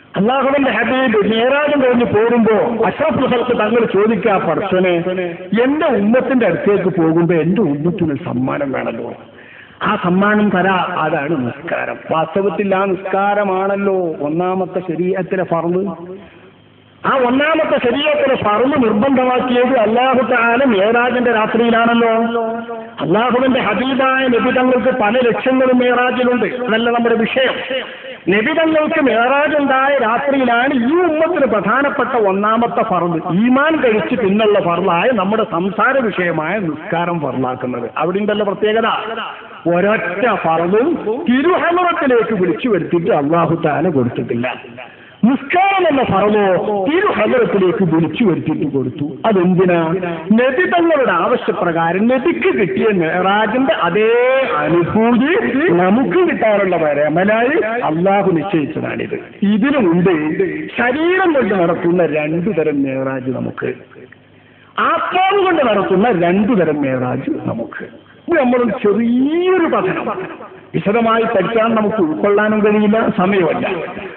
അള്ളാഹുവിന്റെ ഹബീബ് മേരാജം കഴിഞ്ഞ് പോരുമ്പോ അഷ്റഫുൽ ഹൽക്ക് തങ്ങൾ ചോദിക്കാ പർസനെ എന്റെ ഉമ്മത്തിന്റെ അടുത്തേക്ക് പോകുമ്പോ എന്റെ ഉമ്മത്തിന് സമ്മാനം വേണമല്ലോ ആ സമ്മാനം തരാ അതാണ് നിസ്കാരം വാസ്തവത്തിൽ ആ നിസ്കാരമാണല്ലോ ഒന്നാമത്തെ ശരീരത്തിലെ ഫർന്ന് ആ ഒന്നാമത്തെ ശരീരത്തിലെ ഫർന്ന് നിർബന്ധമാക്കിയത് അള്ളാഹു താല മേറാജിന്റെ രാത്രിയിലാണല്ലോ അള്ളാഹുവിന്റെ ഹബീബായ നബിതങ്ങൾക്ക് പല ലക്ഷ്യങ്ങളും മേറാജിലുണ്ട് അതല്ല നമ്മുടെ വിഷയം നബിതങ്ങൾക്ക് മേറാജ് ഉണ്ടായ രാത്രിയിലാണ് ഈ ഉമ്മത്തിന് പ്രധാനപ്പെട്ട ഒന്നാമത്തെ ഫർദ് ഈമാൻ കഴിച്ച് പിന്നുള്ള ഫർലായ നമ്മുടെ സംസാര വിഷയമായ നിസ്കാരം ഫർലാക്കുന്നത് അവിടെ ഉണ്ടല്ലോ പ്രത്യേകത ഒരൊറ്റ ഫർദും തിരുഹമറത്തിലേക്ക് വിളിച്ചു വരുത്തിയിട്ട് അള്ളാഹു താല കൊടുത്തിട്ടില്ല നിസ്കാരം എന്ന ഫറമോ തിരുഹലത്തിലേക്ക് വിളിച്ചു വരുത്തിയിട്ട് കൊടുത്തു അതെന്തിനാ നബി തങ്ങളുടെ ആവശ്യപ്രകാരം നബിക്ക് കിട്ടിയ മെഹറാജിന്റെ അതേ അനുഭൂതി നമുക്ക് കിട്ടാനുള്ള വരമലായി അള്ളാഹു നിശ്ചയിച്ചതാണിത് ഇതിനു മുമ്പ് ശരീരം കൊണ്ട് നടത്തുന്ന രണ്ടു തരം മേറാജ് നമുക്ക് ആത്മാവ് കൊണ്ട് നടത്തുന്ന രണ്ടു തരം മേറാജ് നമുക്ക് ഇത് നമ്മൾ ചെറിയൊരു പഠനം വിശദമായി പഠിക്കാൻ നമുക്ക് ഉൾക്കൊള്ളാനും കഴിയില്ല സമയമല്ല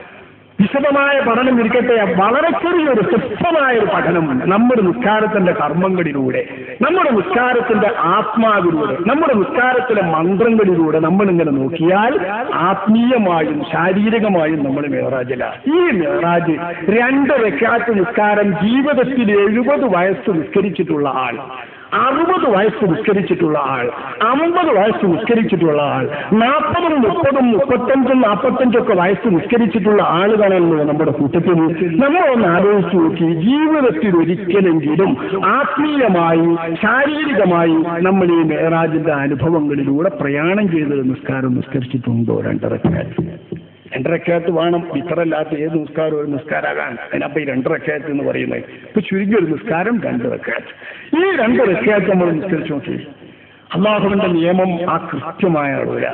വിശദമായ പഠനം ഇരിക്കട്ടെ വളരെ ചെറിയൊരു തുച്ഛമായ ഒരു പഠനം നമ്മുടെ നിസ്കാരത്തിന്റെ കർമ്മങ്ങളിലൂടെ നമ്മുടെ നിസ്കാരത്തിന്റെ ആത്മാവിലൂടെ നമ്മുടെ നിസ്കാരത്തിലെ മന്ത്രങ്ങളിലൂടെ നമ്മൾ ഇങ്ങനെ നോക്കിയാൽ ആത്മീയമായും ശാരീരികമായും നമ്മൾ മേറാജില ഈ മേറാജ് രണ്ട് റെക്കാറ്റ് നിസ്കാരം ജീവിതത്തിൽ എഴുപത് വയസ്സ് നിസ്കരിച്ചിട്ടുള്ള ആൾ അറുപത് വയസ്സ് നിസ്കരിച്ചിട്ടുള്ള ആൾ അമ്പത് വയസ്സ് നിസ്കരിച്ചിട്ടുള്ള ആൾ നാൽപ്പതും മുപ്പതും മുപ്പത്തഞ്ചും നാൽപ്പത്തഞ്ചും ഒക്കെ വയസ്സ് നിസ്കരിച്ചിട്ടുള്ള ആളുകളാണല്ലോ നമ്മുടെ കൂട്ടത്തിൽ നമ്മൾ ഒന്ന് ആലോചിച്ച് നോക്കി ജീവിതത്തിൽ ഒരിക്കലെങ്കിലും ആത്മീയമായി ശാരീരികമായി നമ്മൾ ഈ മേറാജിന്റെ അനുഭവങ്ങളിലൂടെ പ്രയാണം ചെയ്ത് നിസ്കാരം നിസ്കരിച്ചിട്ടുണ്ടോ രണ്ടരക്കാറ്റ് രണ്ടരക്കാറ്റ് വേണം ഇത്രല്ലാത്ത ഏത് നിസ്കാരം ഒരു നിസ്കാരാകാൻ അതിനപ്പോ ഈ രണ്ടരക്കാറ്റ് എന്ന് പറയുന്നത് ഇപ്പൊ ചുരുങ്ങിയ ഒരു നിസ്കാരം രണ്ട് റക്കാറ്റ് ഈ രണ്ട് റക്കാറ്റ് നമ്മൾ നിസ്കരിച്ചു നോക്കി അള്ളാഹുവിന്റെ നിയമം ആ കൃത്യമായ അളവില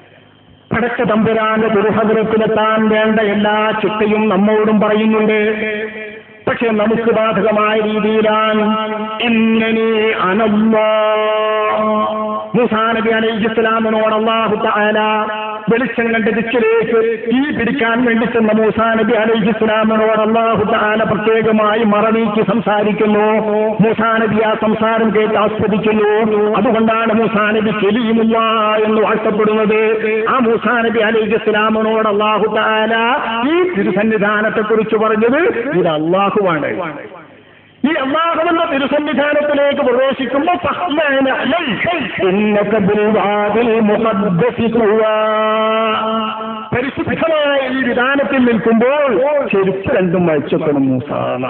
പടച്ച തമ്പുരാന്റെ ദുർഹദരത്തിലെത്താൻ വേണ്ട എല്ലാ ചിട്ടയും നമ്മോടും പറയുന്നുണ്ട് പക്ഷെ നമുക്ക് ബാധകമായ രീതിയിലാണ് എങ്ങനെ അനല്ലാ മൂസാ നബി അലൈഹി ഇസ്ലാമിനോട് അള്ളാഹു തആല വെളിച്ചം കണ്ട് ദിക്കിലേക്ക് തീ പിടിക്കാൻ വേണ്ടി ചെന്ന മൂസാ നബി അലൈഹി ഇസ്ലാമിനോട് അള്ളാഹു തആല പ്രത്യേകമായി മറനീക്കി സംസാരിക്കുന്നു മൂസാ നബി ആ സംസാരം കേട്ട് ആസ്വദിക്കുന്നു അതുകൊണ്ടാണ് മൂസാ നബി കെലിയുമില്ല എന്ന് വാഴ്ത്തപ്പെടുന്നത് ആ മൂസാ നബി അലൈഹി ഇസ്ലാമിനോട് അള്ളാഹു തആല ഈ തിരുസന്നിധാനത്തെ കുറിച്ച് പറഞ്ഞത് ഇത് അള്ളാഹുവാണ് ഈ അള്ളാഹുവിന്റെ തിരുസന്നിധാനത്തിലേക്ക് പ്രവേശിക്കുമ്പോൾ ഫഹ്ലാന അലൈക ഇന്നക ബിൽവാദിൽ മുഖദ്ദസി തുവാ. പരിശുദ്ധമായ ഈ വിധാനത്തിൽ നിൽക്കുമ്പോൾ ചെരുപ്പ് രണ്ടും വലിച്ചെത്തണം മൂസാന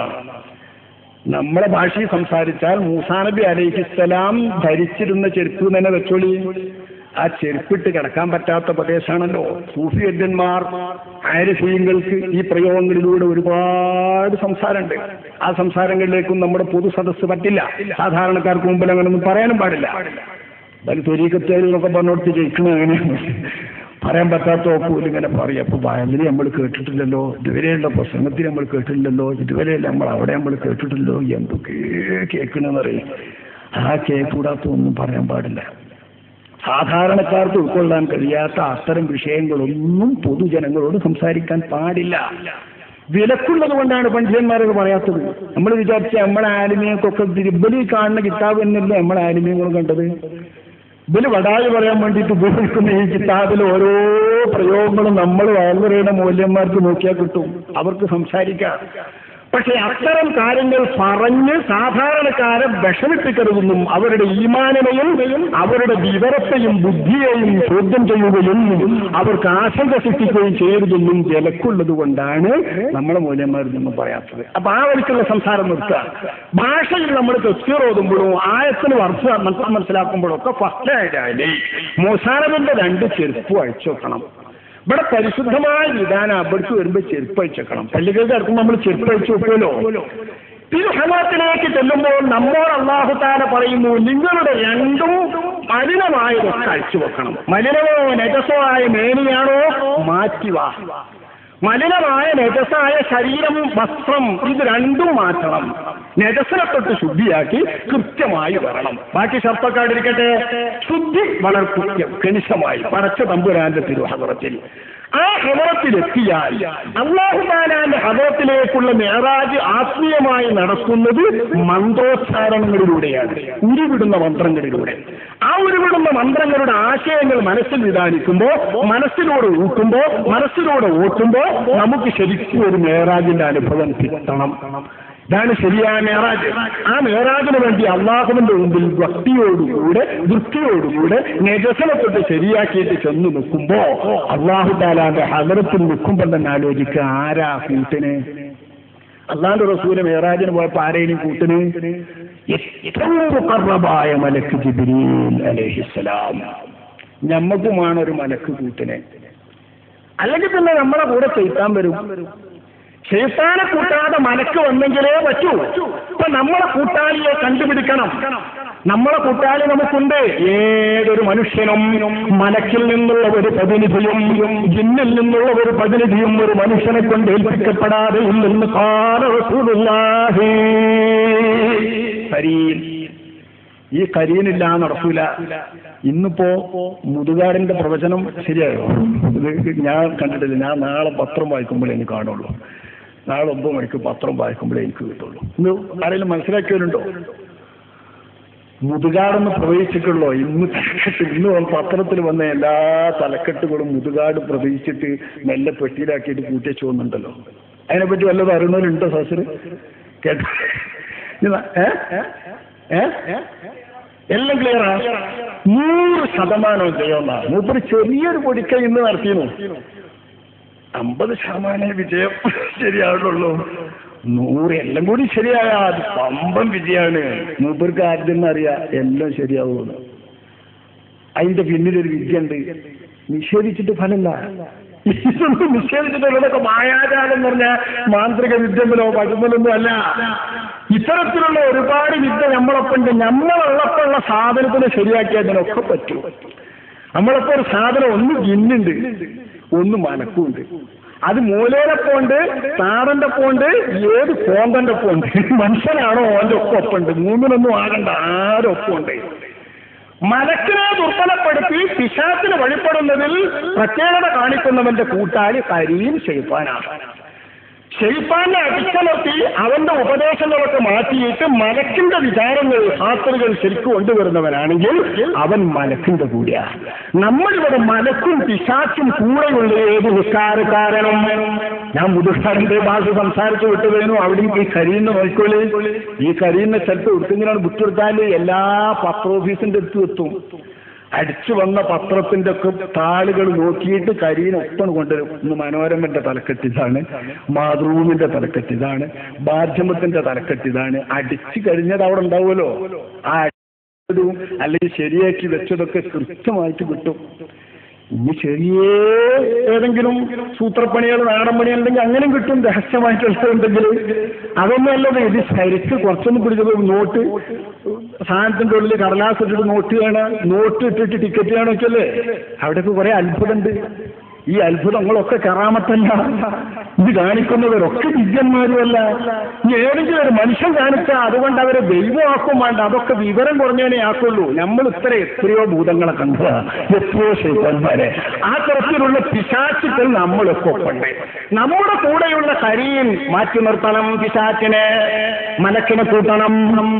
നമ്മളെ ഭാഷയിൽ സംസാരിച്ചാൽ മൂസാ നബി അലൈഹിസ്സലാം ധരിച്ചിരുന്ന ചെരുപ്പ് തന്നെ വെച്ചോളി ആ ചെരുപ്പിട്ട് കിടക്കാൻ പറ്റാത്ത പ്രദേശമാണല്ലോ സൂഫി വൈദ്യന്മാർ ആരിഫീങ്ങൾക്ക് ഈ പ്രയോഗങ്ങളിലൂടെ ഒരുപാട് സംസാരമുണ്ട് ആ സംസാരങ്ങളിലേക്കും നമ്മുടെ പൊതു സദസ്സ് പറ്റില്ല സാധാരണക്കാർക്ക് മുമ്പിൽ അങ്ങനെയൊന്നും പറയാനും പാടില്ല ബലി തൊരീക്കത്തേരിലൊക്കെ പറഞ്ഞോടത്ത് ജയിക്കുന്നത് അങ്ങനെയാണ് പറയാൻ പറ്റാത്ത പോലും ഇങ്ങനെ പറയും അപ്പൊ വയലിൽ നമ്മൾ കേട്ടിട്ടില്ലല്ലോ ഇതുവരെയുള്ള പ്രസംഗത്തിൽ നമ്മൾ കേട്ടിട്ടില്ലല്ലോ ഇതുവരെയല്ല നമ്മൾ അവിടെ നമ്മൾ കേട്ടിട്ടില്ലല്ലോ എന്തൊക്കെ കേൾക്കണമെന്നറിയും ആ കേൾക്കൂടാത്ത ഒന്നും പറയാൻ പാടില്ല സാധാരണക്കാർക്ക് ഉൾക്കൊള്ളാൻ കഴിയാത്ത അത്തരം വിഷയങ്ങളൊന്നും പൊതുജനങ്ങളോട് സംസാരിക്കാൻ പാടില്ല വിലക്കുള്ളത് കൊണ്ടാണ് പണ്ഡിതന്മാരൊക്കെ പറയാത്തത് നമ്മൾ വിചാരിച്ച നമ്മളെ ആലിമീങ്ങൾക്കൊക്കെ തിരുബലി കാണുന്ന കിതാബ് എന്നല്ലേ നമ്മളെ ആലിമീങ്ങൾ കണ്ടത് ഇവര് വടായി പറയാൻ വേണ്ടിയിട്ട് ഉപയോഗിക്കുന്ന ഈ കിതാബിൽ ഓരോ പ്രയോഗങ്ങളും നമ്മൾ വളരെയുടെ മൂല്യന്മാർക്ക് നോക്കിയാൽ കിട്ടും അവർക്ക് സംസാരിക്കാം പക്ഷെ അത്തരം കാര്യങ്ങൾ പറഞ്ഞ് സാധാരണക്കാരെ വിഷമിപ്പിക്കരുതെന്നും അവരുടെ ഈമാനനെയും അവരുടെ വിവരത്തെയും ബുദ്ധിയെയും ചോദ്യം ചെയ്യുകയും അവർക്ക് ആശങ്ക സൃഷ്ടിക്കുകയും ചെയ്യരുതെന്നും വിലക്കുള്ളത് കൊണ്ടാണ് നമ്മളെ മൂല്യന്മാരിതൊന്നും പറയാത്തത് അപ്പൊ ആ വഴിക്കുള്ള സംസാരം നിർത്തുക ഭാഷയിൽ നമ്മൾ തെറ്റിറോതുമ്പോഴും ആയത്തിന് വർഷം മനസ്സിലാക്കുമ്പോഴും ഒക്കെ ഫസ്റ്റ് ആയിട്ടായാലേ മോസാനവിന്റെ രണ്ട് ചെരുപ്പ് അഴിച്ചു വെക്കണം ഇവിടെ പരിശുദ്ധമായ വിധാനം അവിടേക്ക് വരുമ്പോ ചെരുപ്പ് അഴിച്ചേക്കണം പള്ളികൾക്ക് അടുക്കുമ്പോൾ നമ്മൾ ചെരുപ്പ് അഴിച്ചു വെക്കുമല്ലോ തിരുഹമാത്തിലേക്ക് ചെല്ലുമ്പോൾ നമ്മോട് അള്ളാഹുത്താല പറയുന്നു നിങ്ങളുടെ രണ്ടും മലിനമായതൊക്കെ അഴിച്ചു വെക്കണം മലിനമോ നജസോ ആയ മേനിയാണോ മാറ്റിവാ മലിനമായ നജസായ ശരീരം വസ്ത്രം ഇത് രണ്ടും മാറ്റണം നജസിനെ തൊട്ട് ശുദ്ധിയാക്കി കൃത്യമായി വരണം ബാക്കി ശബ്ദക്കാടിരിക്കട്ടെ ശുദ്ധി വളരെ കൃത്യം കണിശമായി പടച്ച തമ്പുരാന്റെ തിരുഹദറത്തിൽ ആ ഹദറത്തിലെത്തിയാൽ അള്ളാഹുദാലാന്റെ ഹദറത്തിലേക്കുള്ള മേറാജ് ആത്മീയമായി നടക്കുന്നത് മന്ത്രോച്ചാരണങ്ങളിലൂടെയാണ് ഉരുവിടുന്ന മന്ത്രങ്ങളിലൂടെ ആ ഉരുവിടുന്ന മന്ത്രങ്ങളുടെ ആശയങ്ങൾ മനസ്സിൽ വിധാനിക്കുമ്പോ മനസ്സിലൂടെ ഊട്ടുമ്പോ മനസ്സിലൂടെ ഓട്ടുമ്പോ നമുക്ക് ശരിക്കും ഒരു മേറാജിന്റെ അനുഭവം കിട്ടണം ഇതാണ് ശരിയായ മേറാജ് ആ മേറാജിന് വേണ്ടി അള്ളാഹുവിന്റെ മുമ്പിൽ ഭക്തിയോടുകൂടെ വൃത്തിയോടുകൂടെ നെജസനെ തൊട്ട് ശരിയാക്കിയിട്ട് ചെന്ന് നിൽക്കുമ്പോ അള്ളാഹു താലാന്റെ ഹദറത്തിൽ നിൽക്കുമ്പോൾ തന്നെ ആലോചിക്കുക ആരാ കൂട്ടിന് അള്ളാന്റെ റസൂല് മേറാജിന് പോയപ്പോ ആരെയും കൂട്ടിന് ഏറ്റവും മുഖർറബായ മലക്ക് ജിബ്രീൽ അലഹിസ്സലാം ഞമ്മക്കുമാണ് ഒരു മലക്ക് കൂട്ടിനെ അല്ലെങ്കിൽ പിന്നെ നമ്മളെ കൂടെ ചെയ്ത്താൻ വരും ഷെയ്ത്താനെ കൂട്ടാതെ മലക്ക് വന്നെങ്കിലേ പറ്റൂ ഇപ്പൊ നമ്മളെ കൂട്ടാളിയെ കണ്ടുപിടിക്കണം നമ്മളെ കൂട്ടാളി നമുക്കുണ്ട് ഏതൊരു മനുഷ്യനും മലക്കിൽ നിന്നുള്ള ഒരു പ്രതിനിധിയും ജിന്നിൽ നിന്നുള്ള ഒരു പ്രതിനിധിയും ഒരു മനുഷ്യനെ കൊണ്ട് ഏൽപ്പിക്കപ്പെടാതെ ഇല്ലെന്ന് കാലി കരീൻ ഈ കരീനില്ല നടക്കൂല ഇന്നിപ്പോ മുതുകാടിന്റെ പ്രവചനം ശരിയായോ ഇത് ഞാൻ കണ്ടിട്ടില്ല ഞാൻ നാളെ പത്രം വായിക്കുമ്പോഴേ എനിക്ക് കാണുള്ളൂ നാളെ ഒമ്പത് മണിക്ക് പത്രം വായിക്കുമ്പോഴേ എനിക്ക് കിട്ടുള്ളൂ ഇന്ന് ആരെങ്കിലും മനസ്സിലാക്കിയവരുണ്ടോ മുതുകാടെന്ന് പ്രവചിച്ചിട്ടുള്ളോ ഇന്ന് തലക്കെട്ട് ഇന്ന് പത്രത്തിൽ വന്ന എല്ലാ തലക്കെട്ടുകളും മുതുകാട് പ്രവചിച്ചിട്ട് മെല്ലെ പെട്ടിയിലാക്കിയിട്ട് കൂട്ടിച്ചു പോകുന്നുണ്ടല്ലോ അതിനെപ്പറ്റി വല്ലതും അറിയുന്നവരുണ്ടോ സാസിന് കേട്ടോ ഏ ഏ എല്ലാം ക്ലിയറാ നൂറ് ശതമാനവും ചെയ്യുന്ന മൂപ്പര് ചെറിയൊരു പൊടിക്ക ഇന്ന് നടത്തിയിരുന്നു അമ്പത് ശതമാനം വിജയം ശരിയാവുള്ളൂ നൂറ് എല്ലാം കൂടി ശരിയായ അത് പമ്പം വിജയമാണ് മൂപ്പർക്ക് ആദ്യം അറിയാം എല്ലാം ശരിയാവുമെന്ന് അതിന്റെ പിന്നിലൊരു വിദ്യ ഉണ്ട് നിഷേധിച്ചിട്ട് ഫലമില്ല ഇതൊന്നും നിഷേധിച്ചിട്ടുള്ളതൊക്കെ മായാജാലം എന്ന് പറഞ്ഞാൽ മാന്ത്രിക വിദ്യമലോ പഴുമലൊന്നും അല്ല ഇത്തരത്തിലുള്ള ഒരുപാട് വിദ്യ നമ്മളൊപ്പം ഉണ്ട് നമ്മളുള്ളപ്പോഴുള്ള സാധനത്തിന് ശരിയാക്കിയതിനൊക്കെ പറ്റും നമ്മളപ്പോ ഒരു സാധനം ഒന്ന് ജിന്നുണ്ട് ഒന്ന് മനക്കുണ്ട് അത് മൂലയുടെ പോണ്ട് താടന്റെ പോണ്ട് ഏത് കോന്തന്റെ പോണ്ട് മനുഷ്യനാണോ ഓന്റെ ഒക്കെ ഒപ്പുണ്ട് മൂന്നിനൊന്നും ആകണ്ട ആരൊപ്പുണ്ട് മലക്കിനെ ദുർബലപ്പെടുത്തി പിശാത്തിന് വഴിപ്പെടുന്നതിൽ പ്രത്യേകത കാണിക്കുന്നവന്റെ കൂട്ടാളി കരിയും ഷെയ്ഫാനാണ് ഷെയ്ഫാനെ അടിച്ചമർത്തി അവന്റെ ഉപദേശങ്ങളൊക്കെ മാറ്റിയിട്ട് മലക്കിന്റെ വിചാരങ്ങൾ ഹാത്തറുകൾ ശരിക്കും കൊണ്ടുവരുന്നവനാണെങ്കിൽ അവൻ മലക്കിന്റെ കൂടിയാ നമ്മളിവിടെ മലക്കും പിശാച്ചും കൂടെയുള്ള ഏത് നിസ്കാരക്കാരനും ഞാൻ മുതുകാരന്റെ ഭാഷ സംസാരിച്ചു വിട്ടുകഴിഞ്ഞു അവിടേക്ക് ഈ കരിയുന്ന നോക്കിക്കോളി ഈ കരിയുന്ന സ്ഥലത്ത് എടുത്തെങ്കിലാണ് വിട്ടെടുത്താൽ എല്ലാ പത്രോഫീസിന്റെ അടുത്ത് എത്തും അടിച്ചു വന്ന പത്രത്തിന്റെ ഒക്കെ താളുകൾ നോക്കിയിട്ട് കരിയിനൊപ്പം കൊണ്ടുവരും ഇന്ന് മനോരമന്റെ തലക്കെട്ടിതാണ് മാതൃഭൂമിന്റെ തലക്കെട്ടിതാണ് മാധ്യമത്തിന്റെ തലക്കെട്ടിതാണ് അടിച്ചു കഴിഞ്ഞത് അവിടെ ഉണ്ടാവുമല്ലോ ആ അടിച്ചതും അല്ലെങ്കിൽ ശരിയാക്കി വെച്ചതൊക്കെ കൃത്യമായിട്ട് കിട്ടും ഇനി ചെറിയ ഏതെങ്കിലും സൂത്രപ്പണികൾ നാടൻ പണികളുണ്ടെങ്കിൽ അങ്ങനെയും കിട്ടും രഹസ്യമായിട്ടുള്ളതുണ്ടെങ്കിൽ അതൊന്നും അല്ലത് ഇത് ശരിക്ക് കുറച്ചൊന്നും പിടിച്ചത് നോട്ട് സാധനത്തിന്റെ ഉള്ളിൽ കടലാസ് ഇട്ടിട്ട് നോട്ട് കാണാ നോട്ട് ഇട്ടിട്ട് ടിക്കറ്റ് കാണുമൊക്കെ അല്ലേ അവിടെയൊക്കെ കുറെ അത്ഭുതമുണ്ട് ഈ അത്ഭുതങ്ങളൊക്കെ കറാമത്തല്ല ഇത് കാണിക്കുന്നവരൊക്കെ വിദ്യന്മാരുമല്ല ഇനി ഏതെങ്കിലും ഒരു മനുഷ്യൻ കാണിച്ചാൽ അതുകൊണ്ട് അവരെ ദൈവമാക്കും വേണ്ട അതൊക്കെ വിവരം കുറഞ്ഞവനെ ആക്കുള്ളൂ നമ്മൾ ഇത്ര എത്രയോ ഭൂതങ്ങളെ കണ്ടതാ എത്രയോ ശൈത്തന്മാരെ ആ തരത്തിലുള്ള പിശാച്ചുക്കൾ നമ്മളൊക്കെ ഒപ്പുണ്ട് നമ്മുടെ കൂടെയുള്ള കരിയിൽ മാറ്റി നിർത്തണം പിശാച്ചിനെ മലക്കിനെ കൂട്ടണം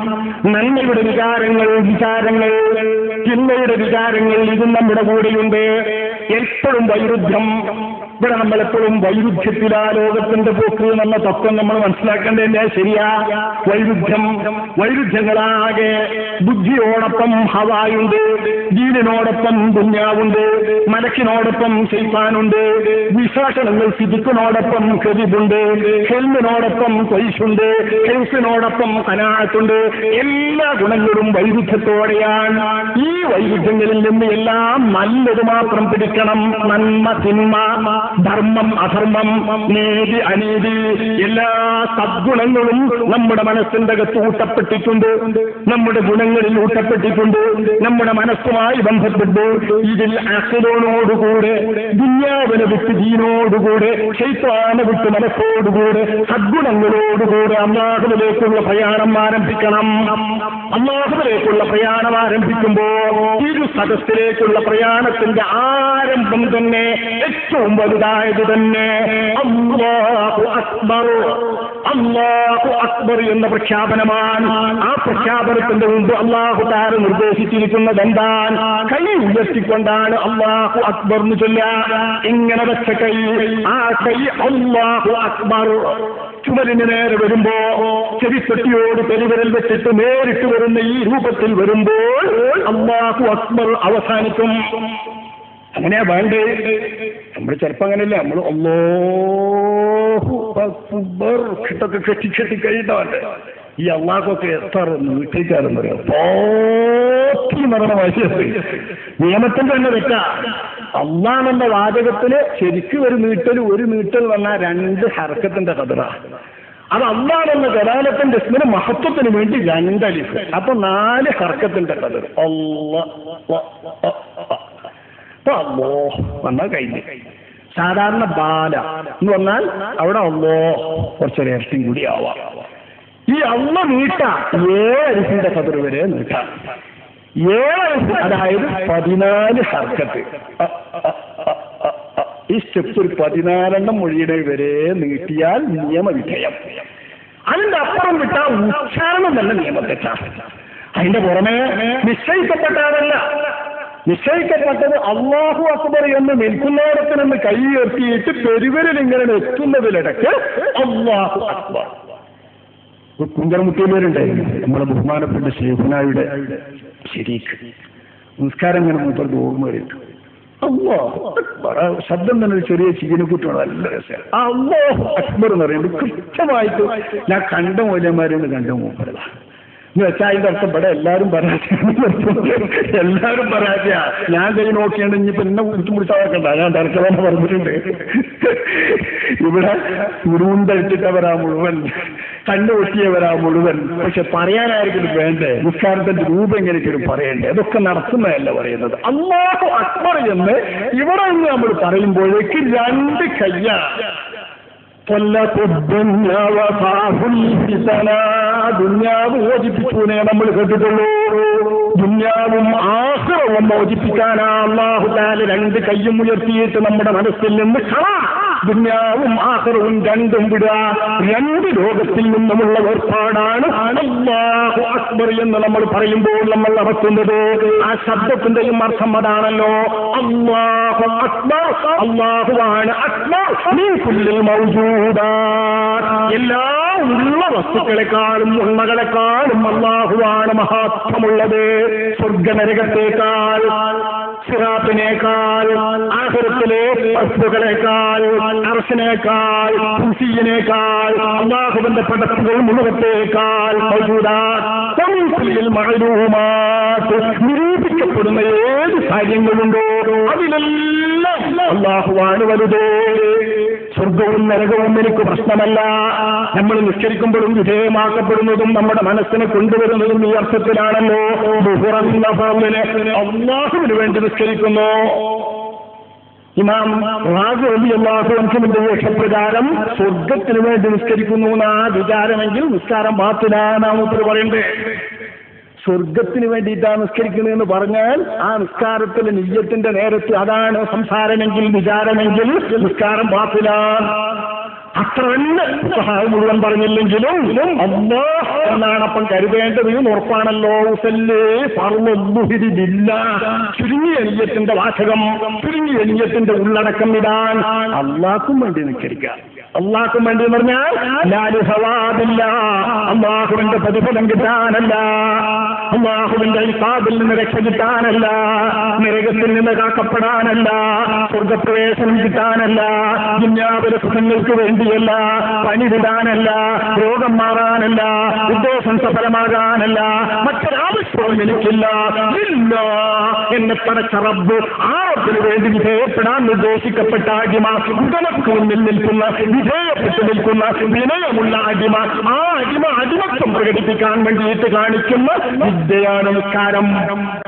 നന്മയുടെ വികാരങ്ങൾ വിചാരങ്ങൾ ചിന്തയുടെ വികാരങ്ങൾ ഇതും നമ്മുടെ കൂടെയുണ്ട് എപ്പോഴും വൈരുദ്ധ്യം ഇവിടെ നമ്മൾ എപ്പോഴും വൈരുദ്ധ്യത്തിലാ ലോകത്തിന്റെ പോക്ക് എന്ന തത്വം നമ്മൾ മനസ്സിലാക്കേണ്ടതിന്റെ ശരിയാ വൈരുദ്ധ്യം വൈരുദ്ധ്യങ്ങളാകെ ബുദ്ധിയോടൊപ്പം ഹവായുണ്ട് ജീവനോടൊപ്പം ദുന്യാവുണ്ട് മലക്കിനോടൊപ്പം ചെയ്ത്താനുണ്ട് വിശാസനങ്ങൾ ഫിസിക്കിനോടൊപ്പം കെതിബുണ്ട് ഹെൽമിനോടൊപ്പം കൊയ്സുണ്ട് ഹെൽസിനോടൊപ്പം കനാത്തുണ്ട് എല്ലാ ഗുണങ്ങളും വൈരുദ്ധ്യത്തോടെയാണ് ഈ വൈരുദ്ധ്യങ്ങളിൽ നിന്ന് എല്ലാം നല്ലത് മാത്രം പിടിക്കണം നന്മ തിന്മ ധർമ്മം അധർമ്മം നീതി അനീതി എല്ലാ സദ്ഗുണങ്ങളും നമ്മുടെ മനസ്സിന്റെ അകത്ത് ഊട്ടപ്പെട്ടിട്ടുണ്ട് നമ്മുടെ ഗുണങ്ങളിൽ ഊട്ടപ്പെട്ടിട്ടുണ്ട് നമ്മുടെ മനസ്സുമായി ബന്ധപ്പെട്ട് ഇതിൽ അസുലോനോടുകൂടെ ദുന്യാവിനെ വിട്ട് ദീനോടുകൂടെ ശൈത്വാനെ വിട്ട് മനസ്സോടുകൂടെ സദ്ഗുണങ്ങളോടുകൂടെ അള്ളാഹുവിലേക്കുള്ള പ്രയാണം ആരംഭിക്കണം അള്ളാഹുവിലേക്കുള്ള പ്രയാണം ആരംഭിക്കുമ്പോ ഇരു സദസ്സിലേക്കുള്ള പ്രയാണത്തിന്റെ ആരംഭം തന്നെ ഏറ്റവും വലിയ ചെറുതായത് തന്നെ അല്ലാഹു അക്ബർ അല്ലാഹു അക്ബർ എന്ന പ്രഖ്യാപനമാണ് ആ പ്രഖ്യാപനത്തിന്റെ മുമ്പ് അള്ളാഹു താര നിർദ്ദേശിച്ചിരിക്കുന്നത് എന്താണ് കൈ ഉയർത്തിക്കൊണ്ടാണ് അള്ളാഹു അക്ബർ എന്ന് ചൊല്ല ഇങ്ങനെ വെച്ച കൈ ആ കൈ അള്ളാഹു അക്ബർ ചുമലിന് നേരെ വരുമ്പോ ചെവിത്തൊട്ടിയോട് പെരുവിരൽ വെച്ചിട്ട് നേരിട്ട് വരുന്ന ഈ രൂപത്തിൽ വരുമ്പോൾ അള്ളാഹു അക്ബർ അവസാനിക്കും അങ്ങനെയാ വേണ്ടേ നമ്മൾ ചിലപ്പോ അങ്ങനെയല്ല നമ്മൾ അള്ളാഹു അക്ബർ കിട്ടൊക്കെ കെട്ടി കെട്ടി കഴിഞ്ഞിട്ട് ഈ അള്ളാഹൊക്കെ എത്ര വീട്ടിലേക്കാരെന്ന് പറയാം പോറ്റി മരണ വശത്ത് നിയമത്തിന്റെ തന്നെ തെറ്റാ അള്ളാണെന്ന വാചകത്തിന് ശരിക്കും ഒരു നീട്ടൽ ഒരു നീട്ടൽ വന്നാൽ രണ്ട് ഹർക്കത്തിന്റെ കതിറ അത് അള്ളാണെന്ന ജലാലത്തിന്റെ ഇസ്മിന് മഹത്വത്തിന് വേണ്ടി രണ്ട് അലിഫ് അപ്പൊ നാല് ഹർക്കത്തിന്റെ കതിർ അള്ളാ അപ്പൊ അല്ലോ വന്നാൽ കഴിഞ്ഞു സാധാരണ ബാല എന്ന് പറഞ്ഞാൽ അവിടെ അല്ലോ കുറച്ചൊരു ഇരട്ടിയും കൂടി ആവാം ഈ അള്ള നീട്ട ഏഴരിസിന്റെ കതിർ വരെ നീട്ടാം ഏഴരിസ് അതായത് പതിനാല് ഹർക്കത്ത് അ, അ, അ, അ, അ. ഈ സ്റ്റെപ്പ് ഒരു പതിനാലെണ്ണം മൊഴിയുടെ വരെ നീട്ടിയാൽ നിയമവിധേയം അതിന്റെ അപ്പുറം വിട്ടാൽ ഉച്ചാരണം തന്നെ നിയമത്തെറ്റാണ് അതിന്റെ പുറമെ നിശ്ചയിക്കപ്പെട്ടതല്ല നിശ്ചയിക്കപ്പെട്ടത് അള്ളാഹു അക്ബർ എന്ന് നിൽക്കുന്നിടത്ത് നിന്ന് കൈ ഉയർത്തിയിട്ട് പെരുവരിൽ ഇങ്ങനെ എത്തുന്നതിലിടയ്ക്ക് അള്ളാഹു അക്ബർ കുങ്കരമുട്ടിയിലേരുണ്ടായിരുന്നു നമ്മുടെ ബഹുമാനപ്പെട്ട ഷെയ്ഖുനായുടെ ശരീക്ക് നിസ്കാരം ഇങ്ങനെ മൂപ്പർക്ക് ഓർമ്മ വരും അല്ലോ ശബ്ദം തന്നെ ഒരു ചെറിയ ചീനക്കുട്ടിയാണ് നല്ല രസം ആ അല്ലോ അക്ബർ എന്ന് പറയുന്നത് കൃത്യമായിട്ട് ഞാൻ കണ്ട മൂല്യന്മാരെന്ന് കണ്ട മൂപ്പരതാ എന്ന് വെച്ചാൽ അതിന്റെ അർത്ഥം ഇവിടെ എല്ലാവരും പരാജയം എല്ലാവരും പരാജയ ഞാൻ കൈ നോക്കിയാണ് ഇനിയിപ്പോ എന്നെ കുറിച്ച് പിടിച്ചാക്കണ്ട ഞാൻ തർക്കതന്നെ പറഞ്ഞിട്ടുണ്ട് ഇവിടെ ഉരുണ്ടടിച്ചിട്ടവരാ മുഴുവൻ കണ്ടുപൊട്ടിയവരാ മുഴുവൻ പക്ഷെ പറയാനായിരിക്കും വേണ്ടേ നിസ്കാരത്തിന്റെ രൂപം എങ്ങനെയൊക്കെയും പറയണ്ടേ അതൊക്കെ നടത്തുന്നതല്ല പറയുന്നത് അള്ളാഹു അക്ബർ എന്ന് ഇവിടെ നിന്ന് നമ്മൾ പറയുമ്പോഴേക്ക് രണ്ട് കയ്യ ദുന്യാവ് മോചിപ്പിച്ചൂനെ നമ്മൾ കേട്ടിട്ടുള്ളൂ ദുന്യാവും ആഹ്റവും മോചിപ്പിക്കാനാ അള്ളാഹു താല് രണ്ട് കയ്യും ഉയർത്തിയിട്ട് നമ്മുടെ മനസ്സിൽ നിന്ന് കള ദുന്യാവും ആഹ്റവും രണ്ടും വിടുക രണ്ട് ലോകത്തിൽ നിന്നുമുള്ള ഏർപ്പാടാണ് അള്ളാഹു അക്ബർ എന്ന് നമ്മൾ പറയുമ്പോൾ നമ്മൾ നടത്തുന്നത് ആ ശബ്ദത്തിന്റെയും അർത്ഥം അതാണല്ലോ അള്ളാഹു അക്ബർ അള്ളാഹുവാണ് അക്ബർ നീ കുല്ലിൽ മൗജൂദ എല്ലാ ഉള്ള വസ്തുക്കളെക്കാളും ഉള്ളകളെക്കാളും അള്ളാഹുവാണ് മഹാത്മമുള്ളത് സ്വർഗനരകത്തേക്കാൾ സിറാത്തിനേക്കാൾ ആഹുരത്തിലെ വസ്തുക്കളെക്കാൾ അർശനേക്കാൾ കുസിയിനേക്കാൾ അള്ളാഹുവിന്റെ പടത്തുകൾ മുഴുവത്തേക്കാൾ നിരൂപിക്കപ്പെടുന്ന ഏത് കാര്യങ്ങളുണ്ടോ അതിലെല്ലാം അള്ളാഹുവാണ് വലുത് സ്വർഗവും നരകവും എനിക്ക് പ്രശ്നമല്ല നമ്മൾ നിസ്കരിക്കുമ്പോഴും വിധേയമാക്കപ്പെടുന്നതും നമ്മുടെ മനസ്സിനെ കൊണ്ടുവരുന്നതും ഈ അർത്ഥത്തിലാണല്ലോ ബുഹുറന്ന ഫാമിന് അള്ളാഹുവിന് വേണ്ടി നിസ്കരിക്കുന്നു ഇമാം റാജു അലി അള്ളാഹു അൻഹുവിന്റെ വേഷപ്രകാരം സ്വർഗത്തിന് വേണ്ടി നിസ്കരിക്കുന്നു എന്ന ആ വിചാരമെങ്കിൽ നിസ്കാരം ബാത്തിലാനാമത്തിൽ പറയണ്ടേ സ്വർഗത്തിന് വേണ്ടിയിട്ടാണ് നിസ്കരിക്കുന്നതെന്ന് പറഞ്ഞാൽ ആ നിസ്കാരത്തിലെ നിയ്യത്തിന്റെ നേരത്ത് അതാണ് സംസാരമെങ്കിൽ വിചാരമെങ്കിൽ നിസ്കാരം പാത്തിലാണ് അത്ര തന്നെ സഹായം മുഴുവൻ പറഞ്ഞില്ലെങ്കിലും അല്ലോ എന്നാണ് അപ്പം കരുതേണ്ടത് എന്ന് ഉറപ്പാണല്ലോ ഉസല്ലേ പറന്നില്ല ചുരുങ്ങിയ നീയത്തിന്റെ വാചകം ചുരുങ്ങിയ നീയത്തിന്റെ ഉള്ളടക്കം ഇടാൻ അള്ളാഹ്ക്കും വേണ്ടി നിസ്കരിക്കാം അള്ളാഹ്ക്കും വേണ്ടി എന്ന് പറഞ്ഞാൽ ലാലു സവാദില്ല അള്ളാഹുവിന്റെ പ്രതിഫലം കിട്ടാനല്ല അള്ളാഹുവിന്റെ ഇസാബിൽ നിന്ന് രക്ഷ കിട്ടാനല്ല നരകത്തിൽ നിന്ന് കാക്കപ്പെടാനല്ല സ്വർഗപ്രവേശനം കിട്ടാനല്ല ദുന്യാവിലെ സുഖങ്ങൾക്ക് വേണ്ടിയല്ല പനി വിടാനല്ല രോഗം മാറാനല്ല ഉദ്ദേശം സഫലമാകാനല്ല മറ്റൊരാവശ്യവും എനിക്കില്ല ഇല്ല എന്നെ പടച്ച റബ്ബ് ആ റബ്ബിന് വേണ്ടി വിധേയപ്പെടാൻ നിർദ്ദേശിക്കപ്പെട്ട അടിമ ഉടമക്ക് മുന്നിൽ നിൽക്കുന്ന വിധേയപ്പെട്ട് നിൽക്കുന്ന വിനയമുള്ള അടിമ ആ അടിമ അടിമത്വം പ്രകടിപ്പിക്കാൻ വേണ്ടിയിട്ട് കാണിക്കുന്ന വിദ്യയാണ് നിസ്കാരം